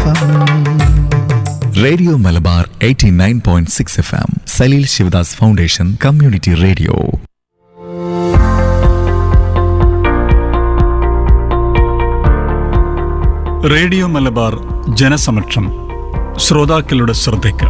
FM radio Malabar 89.6 F M Saleel Sivadas foundation community radio radio Malabar ജനസമക്ഷം ശ്രോതാക്കളുടെ ശ്രദ്ധയ്ക്ക്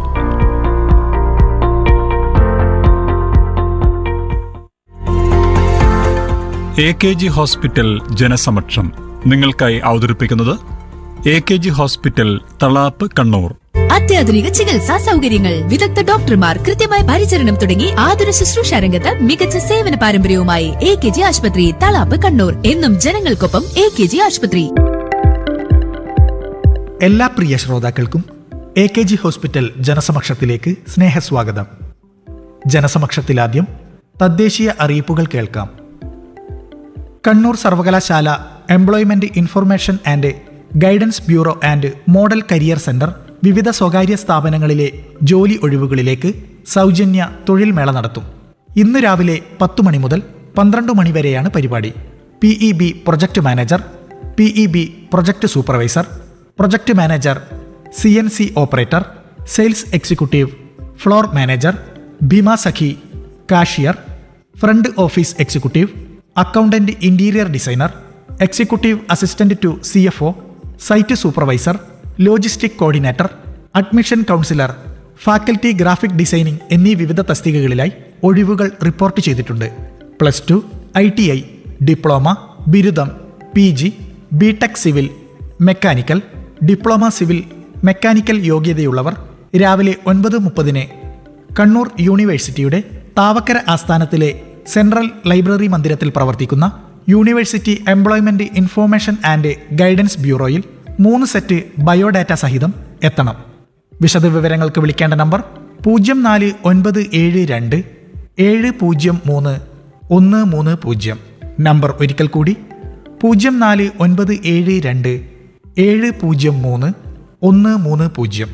എ കെ ജി ഹോസ്പിറ്റൽ ജനസമക്ഷം നിങ്ങൾക്കായി അവതരിപ്പിക്കുന്നത് A K G hospital Thalap Kannur അത്യാധുനിക ചികിത്സാ സൗകര്യങ്ങൾ വിദഗ്ധ ഡോക്ടർമാർ കൃത്യമായ പരിചരണം തുടങ്ങി ആതുര ശുശ്രൂഷ രംഗത്ത് മികച്ച സേവന പാരമ്പര്യവുമായി എ കെ ജി ആശുപത്രി തളാപ്പ് കണ്ണൂർ എന്നും ജനങ്ങൾക്കൊപ്പം എ കെ ജി ആശുപത്രി എല്ലാ പ്രിയ ശ്രോതാക്കൾക്കും എ കെ ജി ഹോസ്പിറ്റൽ ജനസമക്ഷത്തിലേക്ക് സ്നേഹസ്വാഗതം ജനസമക്ഷത്തിലാദ്യം തദ്ദേശീയ അറിയിപ്പുകൾ കേൾക്കാം കണ്ണൂർ സർവകലാശാല employment information and guidance bureau and model career centre വിവിധ സ്വകാര്യ സ്ഥാപനങ്ങളിലെ ജോലി ഒഴിവുകളിലേക്ക് സൗജന്യ തൊഴിൽ മേള നടത്തും ഇന്ന് രാവിലെ പത്തു മണി മുതൽ പന്ത്രണ്ട് മണി വരെയാണ് പരിപാടി P E B project manager P E B project supervisor project manager C N C operator sales executive floor manager Bhima Sakhi cashier front office executive accountant interior designer executive assistant to C F O site supervisor logistic coordinator admission counsellor faculty graphic designing എന്നീ വിവിധ തസ്തികകളിലായി ഒഴിവുകൾ report ചെയ്തിട്ടുണ്ട് plus two I T I diploma ബിരുദം P G B tech civil mechanical diploma civil mechanical യോഗ്യതയുള്ളവർ രാവിലെ ഒൻപത് മുപ്പതിന് കണ്ണൂർ യൂണിവേഴ്സിറ്റിയുടെ താവക്കര ആസ്ഥാനത്തിലെ സെൻട്രൽ ലൈബ്രറി മന്ദിരത്തിൽ പ്രവർത്തിക്കുന്ന university employment information and guidance ബ്യൂറോയിൽ മൂന്ന് സെറ്റ് ബയോഡാറ്റ സഹിതം എത്തണം വിശദവിവരങ്ങൾക്ക് വിളിക്കേണ്ട നമ്പർ പൂജ്യം നാല് ഒൻപത് ഏഴ് രണ്ട് ഏഴ് പൂജ്യം മൂന്ന് ഒന്ന് മൂന്ന് പൂജ്യം നമ്പർ ഒരിക്കൽ കൂടി പൂജ്യം നാല് ഒൻപത് ഏഴ് രണ്ട് ഏഴ് പൂജ്യം മൂന്ന് ഒന്ന് മൂന്ന് പൂജ്യം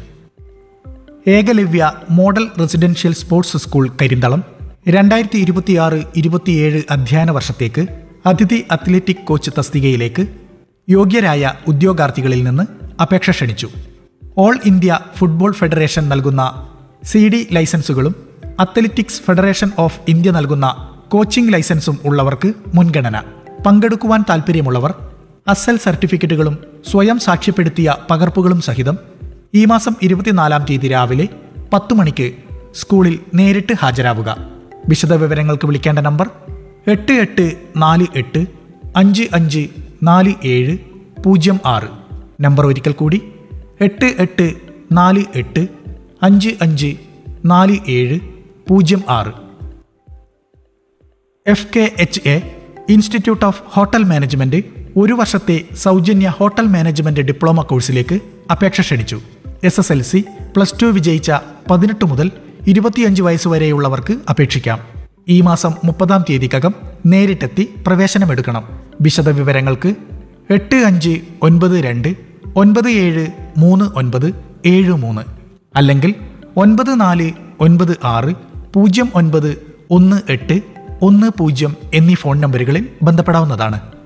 Ekalavya model residential sports school Karinthalam രണ്ടായിരത്തി ഇരുപത്തിയാറ് ഇരുപത്തിയേഴ് അധ്യയന വർഷത്തേക്ക് അതിഥി അത്ലറ്റിക് കോച്ച് തസ്തികയിലേക്ക് യോഗ്യരായ ഉദ്യോഗാർത്ഥികളിൽ നിന്ന് അപേക്ഷ ക്ഷണിച്ചു ഓൾ ഇന്ത്യ ഫുട്ബോൾ ഫെഡറേഷൻ നൽകുന്ന സി ഡി ലൈസൻസുകളും അത്ലറ്റിക്സ് ഫെഡറേഷൻ ഓഫ് ഇന്ത്യ നൽകുന്ന കോച്ചിംഗ് ലൈസൻസും ഉള്ളവർക്ക് മുൻഗണന പങ്കെടുക്കുവാൻ താൽപ്പര്യമുള്ളവർ അസൽ സർട്ടിഫിക്കറ്റുകളും സ്വയം സാക്ഷ്യപ്പെടുത്തിയ പകർപ്പുകളും സഹിതം ഈ മാസം ഇരുപത്തിനാലാം തീയതി രാവിലെ പത്തു മണിക്ക് സ്കൂളിൽ നേരിട്ട് ഹാജരാവുക വിശദവിവരങ്ങൾക്ക് വിളിക്കേണ്ട നമ്പർ എട്ട് എട്ട് നാല് എട്ട് അഞ്ച് അഞ്ച് നാല് ഏഴ് പൂജ്യം ആറ് നമ്പർ ഒരിക്കൽ കൂടി എട്ട് എട്ട് നാല് എട്ട് അഞ്ച് അഞ്ച് നാല് ഏഴ് പൂജ്യം ആറ് F K H A institute of hotel management ഒരു വർഷത്തെ സൗജന്യ ഹോട്ടൽ മാനേജ്മെന്റ് ഡിപ്ലോമ കോഴ്സിലേക്ക് അപേക്ഷ ക്ഷണിച്ചു S S L C plus two വിജയിച്ച പതിനെട്ട് മുതൽ ഇരുപത്തിയഞ്ച് വയസ്സ് വരെയുള്ളവർക്ക് അപേക്ഷിക്കാം ഈ മാസം മുപ്പതാം തീയതിക്കകം നേരിട്ടെത്തി പ്രവേശനമെടുക്കണം വിശദവിവരങ്ങൾക്ക് എട്ട് അഞ്ച് ഒൻപത് രണ്ട് ഒൻപത് ഏഴ് മൂന്ന് ഒൻപത് ഏഴ് മൂന്ന് അല്ലെങ്കിൽ ഒൻപത് നാല് ഒൻപത് ആറ് പൂജ്യം ഒൻപത് ഒന്ന് എട്ട് ഒന്ന് പൂജ്യം എന്നീ ഫോൺ നമ്പറുകളിൽ ബന്ധപ്പെടാവുന്നതാണ്